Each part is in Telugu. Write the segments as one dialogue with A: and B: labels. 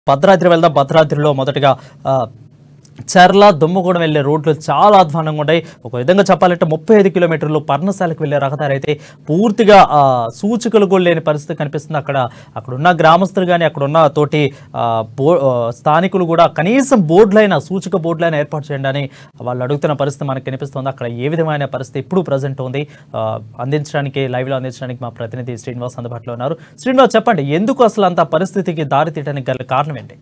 A: భద్రాద్రి వెళ్దాం భద్రాద్రిలో మొదటగా ఆ, చర్ల దుమ్మగూడెం వెళ్ళే రోడ్లు చాలా అధ్వానంగా ఉంటాయి ఒక విధంగా చెప్పాలంటే ముప్పై ఐదు కిలోమీటర్లు పర్ణశాలకు వెళ్ళే రహదారి అయితే పూర్తిగా ఆ, సూచికలు కూడా లేని పరిస్థితి కనిపిస్తుంది అక్కడ అక్కడ ఉన్న గ్రామస్తులు కానీ అక్కడ ఉన్న తోటి ఆ, బో ఆ, స్థానికులు కూడా కనీసం బోర్డులైన సూచిక బోర్డులైన ఏర్పాటు చేయండి అని వాళ్ళు అడుగుతున్న పరిస్థితి మనకు కనిపిస్తుంది అక్కడ ఏ విధమైన పరిస్థితి ఇప్పుడు ప్రజెంట్ ఉంది ఆ, అందించడానికి లైవ్లో అందించడానికి మా ప్రతినిధి శ్రీనివాస్ అందుబాటులో ఉన్నారు శ్రీనివాస్ చెప్పండి ఎందుకు అసలు అంత పరిస్థితికి దారి తీయడానికి గల కారణం ఏంటి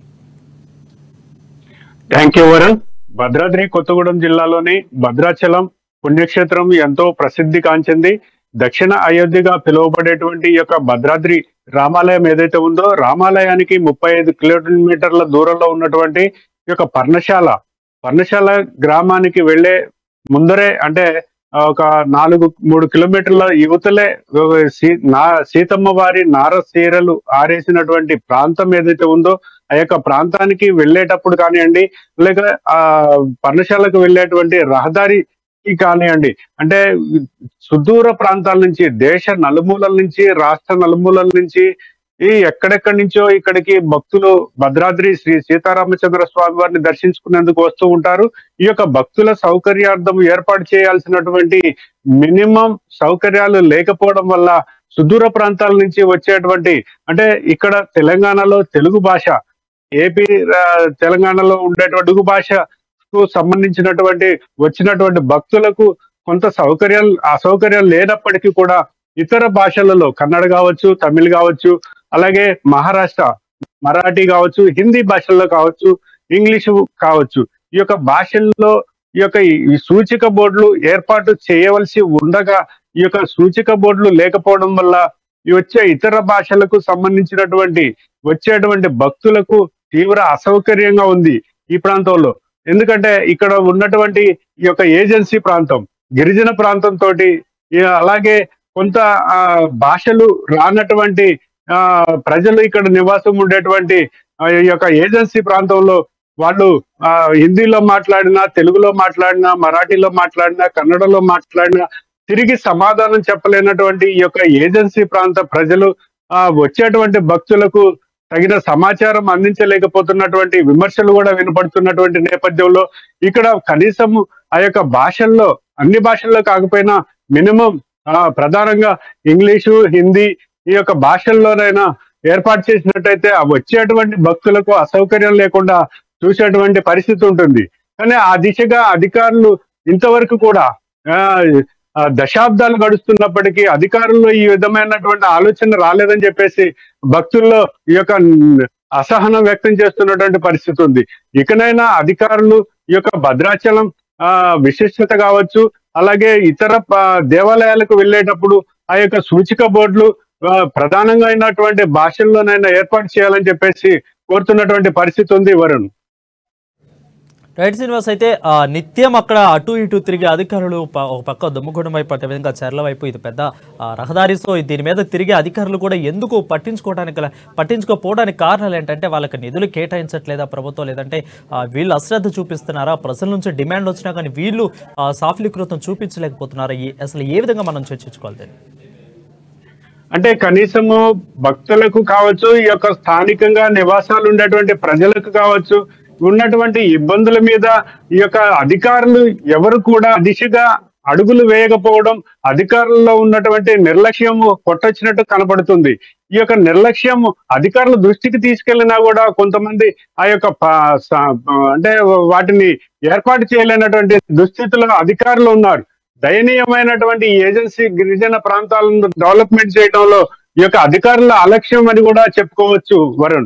B: థ్యాంక్ యూ వరుణ్ భద్రాద్రి కొత్తగూడెం జిల్లాలోని భద్రాచలం పుణ్యక్షేత్రం ఎంతో ప్రసిద్ధి కాంచింది దక్షిణ అయోధ్యగా పిలువబడేటువంటి ఈ యొక్క భద్రాద్రి రామాలయం ఏదైతే ఉందో రామాలయానికి ముప్పై ఐదు కిలోమీటర్ల దూరంలో ఉన్నటువంటి ఈ యొక్క పర్ణశాల పర్ణశాల గ్రామానికి వెళ్లే ముందరే అంటే ఆ, ఒక నాలుగు మూడు కిలోమీటర్ల యువతలే ఆ, సీ- నా సీతమ్మ వారి నార సీరలు ఆరేసినటువంటి ప్రాంతం ఏదైతే ఉందో ఆ యొక్క ప్రాంతానికి వెళ్ళేటప్పుడు కానివ్వండి లేక ఆ పర్ణశాలకు వెళ్ళేటువంటి రహదారి కానివ్వండి అంటే సుదూర ప్రాంతాల నుంచి దేశ నలుమూలల నుంచి రాష్ట్ర నలుమూలల నుంచి ఈ ఎక్కడెక్కడి నుంచో ఇక్కడికి భక్తులు భద్రాద్రి శ్రీ సీతారామచంద్ర స్వామి వారిని దర్శించుకునేందుకు వస్తూ ఉంటారు ఈ యొక్క భక్తుల సౌకర్యార్థం ఏర్పాటు చేయాల్సినటువంటి మినిమం సౌకర్యాలు లేకపోవడం వల్ల సుదూర ప్రాంతాల నుంచి వచ్చేటువంటి అంటే ఇక్కడ తెలంగాణలో తెలుగు భాష ఏపీ ఆ, తెలంగాణలో ఉండేటువంటి తెలుగు భాషకు సంబంధించినటువంటి వచ్చినటువంటి భక్తులకు కొంత సౌకర్యాలు అసౌకర్యాలు లేనప్పటికీ కూడా ఇతర భాషలలో కన్నడ కావచ్చు తమిళ్ కావచ్చు అలాగే మహారాష్ట్ర మరాఠీ కావచ్చు హిందీ భాషల్లో కావచ్చు ఇంగ్లీషు కావచ్చు ఈ యొక్క భాషల్లో ఈ యొక్క ఈ సూచిక బోర్డులు ఏర్పాటు చేయవలసి ఉండగా ఈ యొక్క సూచిక బోర్డులు లేకపోవడం వల్ల ఈ వచ్చే ఇతర భాషలకు సంబంధించినటువంటి వచ్చేటువంటి భక్తులకు తీవ్ర అసౌకర్యంగా ఉంది ఈ ప్రాంతంలో ఎందుకంటే ఇక్కడ ఉన్నటువంటి ఈ యొక్క ఏజెన్సీ ప్రాంతం గిరిజన ప్రాంతం తోటి ఈ అలాగే కొంత ఆ, భాషలు రానటువంటి ఆ ప్రజలు ఇక్కడ నివాసం ఉండేటువంటి ఆ, ఈ యొక్క ఏజెన్సీ ప్రాంతంలో వాళ్ళు ఆ హిందీలో మాట్లాడినా తెలుగులో మాట్లాడినా మరాఠీలో మాట్లాడినా కన్నడలో మాట్లాడినా తిరిగి సమాధానం చెప్పలేనటువంటి ఈ యొక్క ఏజెన్సీ ప్రాంత ప్రజలు ఆ వచ్చేటువంటి భక్తులకు తగిన సమాచారం అందించలేకపోతున్నటువంటి విమర్శలు కూడా వినపడుతున్నటువంటి నేపథ్యంలో ఇక్కడ కనీసం ఆ యొక్క భాషల్లో అన్ని భాషల్లో కాకపోయినా మినిమం ఆ ప్రధానంగా ఇంగ్లీషు హిందీ ఈ యొక్క భాషల్లోనైనా ఏర్పాటు చేసినట్టయితే ఆ వచ్చేటువంటి భక్తులకు అసౌకర్యం లేకుండా చూసేటువంటి పరిస్థితి ఉంటుంది కానీ ఆ దిశగా అధికారులు ఇంతవరకు కూడా ఆ, ఆ, దశాబ్దాలు గడుస్తున్నప్పటికీ అధికారుల్లో ఈ విధమైనటువంటి ఆలోచన రాలేదని చెప్పేసి భక్తుల్లో ఈ యొక్క న్- అసహనం వ్యక్తం చేస్తున్నటువంటి పరిస్థితి ఉంది ఇకనైనా అధికారులు ఈ యొక్క భద్రాచలం ఆ విశిష్టత కావచ్చు అలాగే ఇతర ప- దేవాలయాలకు వెళ్ళేటప్పుడు ఆ యొక్క సూచిక బోర్డులు ఆ, ప్రధానంగా అయినటువంటి భాషల్లోనైనా ఏర్పాటు చేయాలని చెప్పేసి కోరుతున్నటువంటి పరిస్థితి ఉంది వరుణ్
A: రైట్ శ్రీనివాస్ అయితే ఆ, నిత్యం అక్కడ అటు ఇటు తిరిగి అధికారులు ప- ఒక పక్క దుమ్మగూడెం వైపు అదే విధంగా చర్ల వైపు ఇది పెద్ద ఆ, రహదారి సో దీని మీద తిరిగి అధికారులు కూడా ఎందుకు పట్టించుకోవడానికి గల- పట్టించుకోకపోవడానికి కారణాలు ఏంటంటే వాళ్ళకి నిధులు కేటాయించట్లేదా ప్రభుత్వం లేదంటే ఆ, వీళ్ళు అశ్రద్ధ చూపిస్తున్నారా ప్రజల నుంచి డిమాండ్ వచ్చినా కానీ వీళ్ళు ఆ, సాఫలీకృతం చూపించలేకపోతున్నారా ఈ అసలు ఏ విధంగా మనం చర్చించుకోవాలి దీన్ని?
B: అంటే కనీసము భక్తులకు కావచ్చు ఈ యొక్క స్థానికంగా నివాసాలు ఉండేటువంటి ప్రజలకు కావచ్చు ఉన్నటువంటి ఇబ్బందుల మీద ఈ యొక్క అధికారులు ఎవరు కూడా దిశగా అడుగులు వేయకపోవడం అధికారుల్లో ఉన్నటువంటి నిర్లక్ష్యం కొట్టొచ్చినట్టు కనబడుతుంది ఈ యొక్క నిర్లక్ష్యం అధికారుల దృష్టికి తీసుకెళ్లినా కూడా కొంతమంది ఆ యొక్క ప- స- అంటే వాటిని ఏర్పాటు చేయలేనటువంటి దుస్థితిలో అధికారులు ఉన్నారు దయనీయమైనటువంటి ఈ ఏజెన్సీ గిరిజన ప్రాంతాలను డెవలప్మెంట్ చేయడంలో ఈ యొక్క అధికారుల అలక్ష్యం అని కూడా చెప్పుకోవచ్చు వరుణ్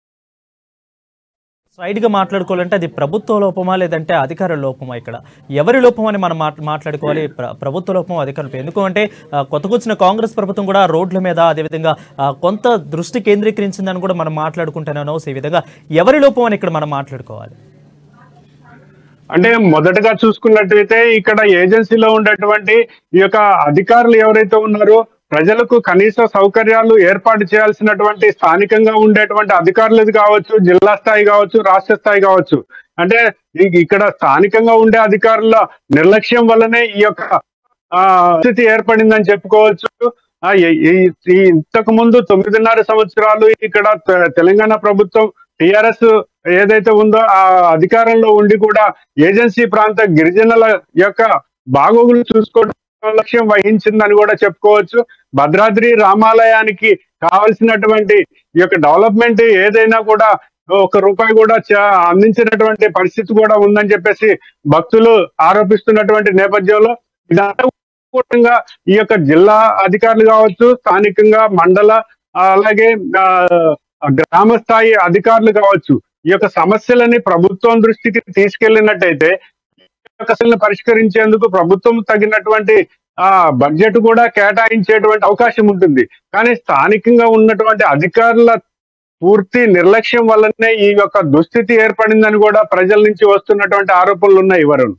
A: స్ట్రైట్ గా మాట్లాడుకోవాలంటే అది ప్రభుత్వ లోపమా లేదంటే అధికార లోపమా ఇక్కడ ఎవరి లోపం అని మనం మాట్- మాట్లాడుకోవాలి ప్ర- ప్రభుత్వ లోపం అధికార లోపం ఎందుకంటే ఆ, కొత్తకొచ్చిన కాంగ్రెస్ ప్రభుత్వం కూడా రోడ్ల మీద అదేవిధంగా ఆ, కొంత దృష్టి కేంద్రీకరించిందని కూడా మనం మాట్లాడుకుంటున్నాను ఈ విధంగా ఎవరి లోపం అని ఇక్కడ మనం మాట్లాడుకోవాలి
B: అంటే మొదటగా చూసుకున్నట్టయితే ఇక్కడ ఏజెన్సీలో ఉండేటువంటి ఈ యొక్క అధికారులు ఎవరైతే ఉన్నారో ప్రజలకు కనీస సౌకర్యాలు ఏర్పాటు చేయాల్సినటువంటి స్థానికంగా ఉండేటువంటి అధికారులది కావచ్చు జిల్లా స్థాయి కావచ్చు రాష్ట్ర స్థాయి కావచ్చు అంటే ఈ- ఇక్కడ స్థానికంగా ఉండే అధికారుల నిర్లక్ష్యం వల్లనే ఈ యొక్క ఆ స్థితి ఏర్పడిందని చెప్పుకోవచ్చు ఆ ఈ- ఈ- ఈ ఇంతకు ముందు తొమ్మిదిన్నర సంవత్సరాలు ఇక్కడ తె- తెలంగాణ ప్రభుత్వం టిఆర్ఎస్ ఏదైతే ఉందో ఆ అధికారంలో ఉండి కూడా ఏజెన్సీ ప్రాంత గిరిజనుల యొక్క బాగోగులు చూసుకోవడం లక్ష్యం వహించిందని కూడా చెప్పుకోవచ్చు భద్రాద్రి రామాలయానికి కావలసినటువంటి ఈ యొక్క డెవలప్మెంట్ ఏదైనా కూడా ఒక రూపాయి కూడా చ- అందించినటువంటి పరిస్థితి కూడా ఉందని చెప్పేసి భక్తులు ఆరోపిస్తున్నటువంటి నేపథ్యంలో ఇదంతా కూడా ఈ యొక్క జిల్లా అధికారులు కావచ్చు స్థానికంగా మండల ఆ, అలాగే ఆ, గ్రామ స్థాయి అధికారులు కావచ్చు ఈ యొక్క సమస్యలని ప్రభుత్వం దృష్టికి తీసుకెళ్లినట్టయితే ఈ యొక్క సమస్యలను పరిష్కరించేందుకు ప్రభుత్వం తగినటువంటి ఆ బడ్జెట్ కూడా కేటాయించేటువంటి అవకాశం ఉంటుంది కానీ స్థానికంగా ఉన్నటువంటి అధికారుల పూర్తి నిర్లక్ష్యం వల్లనే ఈ యొక్క దుస్థితి ఏర్పడిందని కూడా ప్రజల నుంచి వస్తున్నటువంటి ఆరోపణలు ఉన్నాయి వరుణ్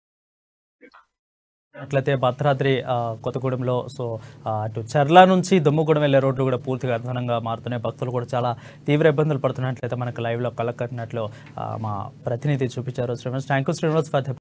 A: అట్లయితే భద్రాద్రి ఆ, కొత్తగూడెంలో సో ఆ, అటు చర్ల నుంచి దుమ్ముగూడెం వెళ్ళే రోడ్లు కూడా పూర్తిగా అధ్వానంగా మారుతున్నాయి భక్తులు కూడా చాలా తీవ్ర ఇబ్బందులు పడుతున్నట్లయితే మనకు లైవ్లో కలకట్టినట్లు ఆ, మా ప్రతినిధి చూపించారు Srinivas thank you Srinivas for the